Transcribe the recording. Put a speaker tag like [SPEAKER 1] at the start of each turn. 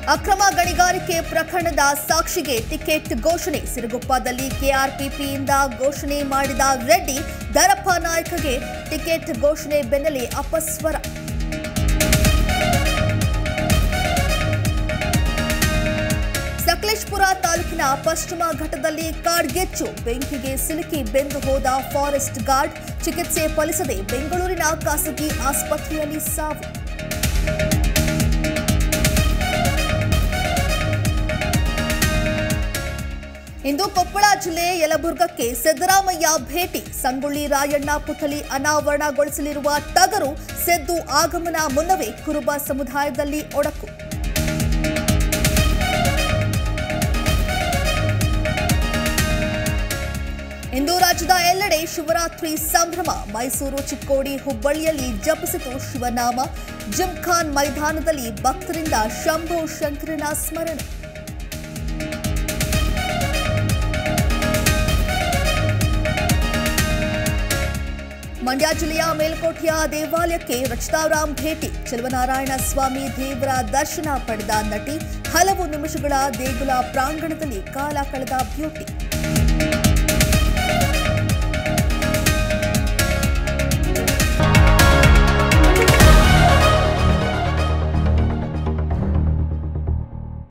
[SPEAKER 1] ಅಕ್ರಮ ಗಣಿಗಾರಿಕೆ ಪ್ರಕರಣದ ಸಾಕ್ಷಿಗೆ ಟಿಕೆಟ್ ಘೋಷಣೆ ಸಿರುಗುಪ್ಪದಲ್ಲಿ ಕೆಆರ್ಪಿಪಿಯಿಂದ ಘೋಷಣೆ ಮಾಡಿದ ರೆಡ್ಡಿ ದರಪ್ಪ ನಾಯಕಗೆ ಟಿಕೆಟ್ ಘೋಷಣೆ ಬೆನ್ನಲ್ಲೇ ಅಪಸ್ವರ ಸಕಲೇಶ್ಪುರ ತಾಲೂಕಿನ ಪಶ್ಚಿಮ ಘಟ್ಟದಲ್ಲಿ ಕಾಡ್ಗೆಚ್ಚು ಬೆಂಕಿಗೆ ಸಿಲುಕಿ ಬೆಂದು ಹೋದ ಫಾರೆಸ್ಟ್ ಗಾರ್ಡ್ ಚಿಕಿತ್ಸೆ ಫಲಿಸದೆ ಬೆಂಗಳೂರಿನ ಖಾಸಗಿ ಆಸ್ಪತ್ರೆಯಲ್ಲಿ ಸಾವು ಇಂದು ಕೊಪ್ಪಳ ಜಿಲ್ಲೆ ಯಲಬುರ್ಗಕ್ಕೆ ಸಿದ್ದರಾಮಯ್ಯ ಭೇಟಿ ಸಂಗೊಳ್ಳಿ ರಾಯಣ್ಣ ಪುಥಳಿ ಅನಾವರಣಗೊಳಿಸಲಿರುವ ಟಗರು ಸೆದ್ದು ಆಗಮನ ಮುನ್ನವೇ ಕುರುಬ ಸಮುದಾಯದಲ್ಲಿ ಒಡಕು ಇಂದು ರಾಜ್ಯದ ಎಲ್ಲೆಡೆ ಶಿವರಾತ್ರಿ ಸಂಭ್ರಮ ಮೈಸೂರು ಚಿಕ್ಕೋಡಿ ಹುಬ್ಬಳ್ಳಿಯಲ್ಲಿ ಜಪಿಸಿತು ಶಿವನಾಮ ಜಿಮ್ಖಾನ್ ಮೈದಾನದಲ್ಲಿ ಭಕ್ತರಿಂದ ಶಂಭು ಶಂಕರನ ಸ್ಮರಣೆ ಮಂಡ್ಯ ಜಿಲ್ಲೆಯ ಮೇಲ್ಕೋಟೆಯ ದೇವಾಲಯಕ್ಕೆ ರಚಿತಾರಾಮ್ ಭೇಟಿ ಚೆಲುವನಾರಾಯಣ ಸ್ವಾಮಿ ದೇವರ ದರ್ಶನ ಪಡೆದ ನಟಿ ಹಲವು ನಿಮಿಷಗಳ ದೇಗುಲ ಪ್ರಾಂಗಣದಲ್ಲಿ ಕಾಲ ಕಳೆದ ಬ್ಯೂಟಿ